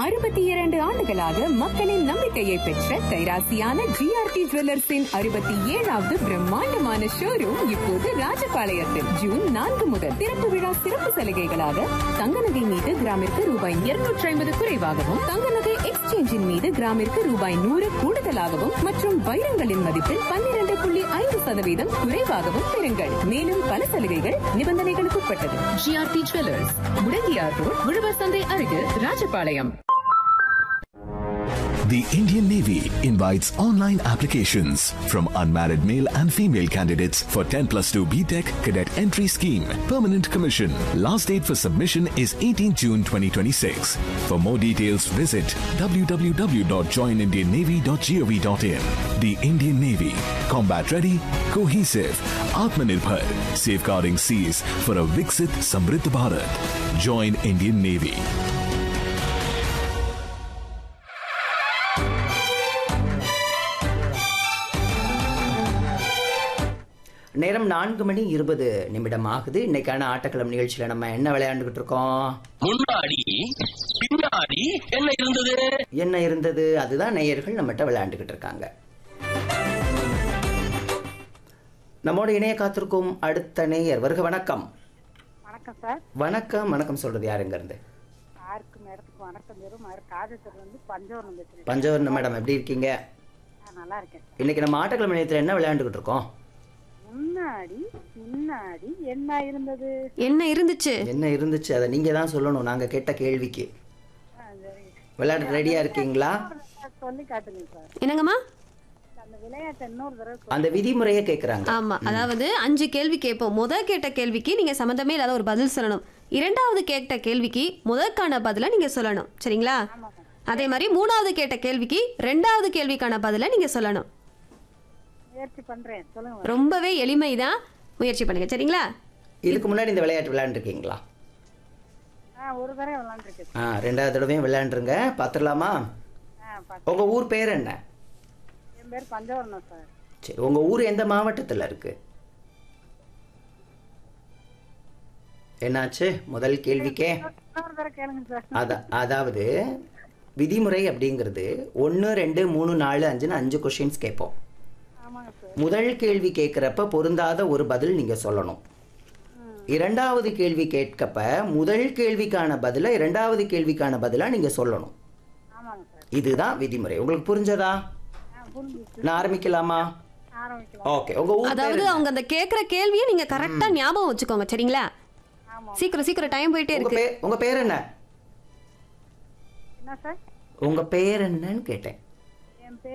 அறுபத்தி இரண்டு ஆண்டுகளாக மக்களின் நம்பிக்கையை பெற்ற கைராசியான ஜிஆர்டி ஜுவல்லர்ஸின் அறுபத்தி ஏழாவது பிரம்மாண்டமான ஷோரூம் இப்போது ராஜபாளையத்தில் ஜூன் நான்கு முதல் திறப்பு விழா சிறப்பு சலுகைகளாக தங்க நகை மீது கிராமிற்கு ரூபாய் இருநூற்றி ஐம்பது குறைவாகவும் தங்க நகை எக்ஸ்சேஞ்சின் மீது கிராமிற்கு ரூபாய் நூறு கூடுதலாகவும் மற்றும் வைரங்களின் மதிப்பில் பன்னிரண்டு புள்ளி ஐந்து சதவீதம் குறைவாகவும் பெறுங்கள் மேலும் பல சலுகைகள் நிபந்தனைகளுக்கு உட்பட்டது ஜிஆர்டி ஜுவல்லர்ஸ் முடங்கியார் ரோட் உழவர் சந்தை அருகில் Rajapalayam The Indian Navy invites online applications from unmarried male and female candidates for 10 plus 2 BTEC cadet entry scheme, permanent commission. Last date for submission is 18 June 2026. For more details, visit www.joinindiannavy.gov.in. The Indian Navy, combat ready, cohesive, Atmanirbhar, safeguarding seas for a Viksit Samriddh Bharat. Join Indian Navy. நேரம் நான்கு மணி இருபது நிமிடம் ஆகுது இன்னைக்கான ஆட்டக்கிழமை நிகழ்ச்சியில நம்ம என்ன விளையாண்டுகிட்டு இருக்கோம் முன்னாடி பின்னாடி என்ன இருந்தது என்ன இருந்தது அதுதான் நேயர்கள் நம்மகிட்ட விளையாண்டுகிட்டு இருக்காங்க நம்மோட இணைய காத்திருக்கும் அடுத்த நேயர் வருக வணக்கம் வணக்கம் சார் வணக்கம் வணக்கம் சொல்றது யாருங்க இருந்து யாருக்கு மேடத்துக்கு வணக்கம் வெறும் காதத்தர் வந்து பஞ்சவரம் பேசுறேன் பஞ்சவர்ண மேடம் எப்படி இருக்கீங்க நான் நல்லா இருக்கேன் இன்னைக்கு நம்ம ஆட்டக்கிழமை நேரத்தில் என்ன விளையாண்டுகிட்டு இருக்கோம் முன்னாடி பின்னாடி என்ன இருந்தது என்ன இருந்துச்சு என்ன இருந்துச்சு அதை நீங்க தான் சொல்லணும் நாங்க கேட்ட கேள்விக்கு ஆ, சரி. விளையாட ரெடியா இருக்கீங்களா சொல்லி காட்டுங்க சார் என்னங்கம்மா அந்த விளையாட்டை இன்னொரு தடவை சொல்லு. அந்த விதிமுறையை கேக்குறாங்க ஆமா அதாவது அஞ்சு கேள்வி கேட்போம் முத கேட்ட கேள்விக்கு நீங்க சம்மந்தமே இல்லாத ஒரு பதில் சொல்லணும் இரண்டாவது கேட்ட கேள்விக்கு முதற்கான பதிலை நீங்க சொல்லணும் சரிங்களா அதே மாதிரி மூணாவது கேட்ட கேள்விக்கு ரெண்டாவது கேள்விக்கான பதிலை நீங்க சொல்லணும் முயற்சி பண்றேன் சொல்லுங்க ரொம்பவே எளிமைதான் முயற்சி பண்ணுங்க சரிங்களா இதுக்கு முன்னாடி இந்த விளையாட்டு விளையாண்டுருக்கீங்களா ஆ ஒரு தடவை விளாண்டுருக்கேன் ஆ ரெண்டாவது தடவையும் விளையாண்டுருங்க பார்த்துடலாமா ஆ பார்த்து உங்க ஊர் பேர் என்ன என் பேர் பஞ்சவரணம் சார் சரி உங்க ஊர் எந்த மாவட்டத்தில் இருக்கு என்னாச்சு முதல் கேள்விக்கே இன்னொரு தடவை கேளுங்க சார் அத அதாவது விதிமுறை அப்படிங்கிறது ஒன்று ரெண்டு மூணு நாலு அஞ்சுன்னு அஞ்சு கொஷின்ஸ் கேட்போம் ஆமாங்க சார் முதல் கேள்வி கேட்குறப்ப பொருந்தாத ஒரு பதில் நீங்க சொல்லணும் இரண்டாவது கேள்வி கேட்கப்ப முதல் கேள்விக்கான பதிலை இரண்டாவது கேள்விக்கான பதிலா நீங்க சொல்லணும் ஆமாங்க சார் இதுதான் விதிமுறை உங்களுக்கு புரிஞ்சதா ஆ புரிஞ்சுச்சு நான் ஆரம்பிக்கலாமா ஆரம்பிக்கலாம் ஓகே உங்க ஊர் அதாவது பேர் என்ன? அவங்க அந்த கேக்குற கேள்வியை நீங்க கரெக்டா ஞாபகம் வச்சுக்கோங்க சரிங்களா ஆமா சீக்கிரம் சீக்கிரம் டைம் போயிட்டே உங்க இருக்கு பேர் உங்க பேர் என்ன என்ன சார் உங்க பேர் என்னன்னு கேட்டேன்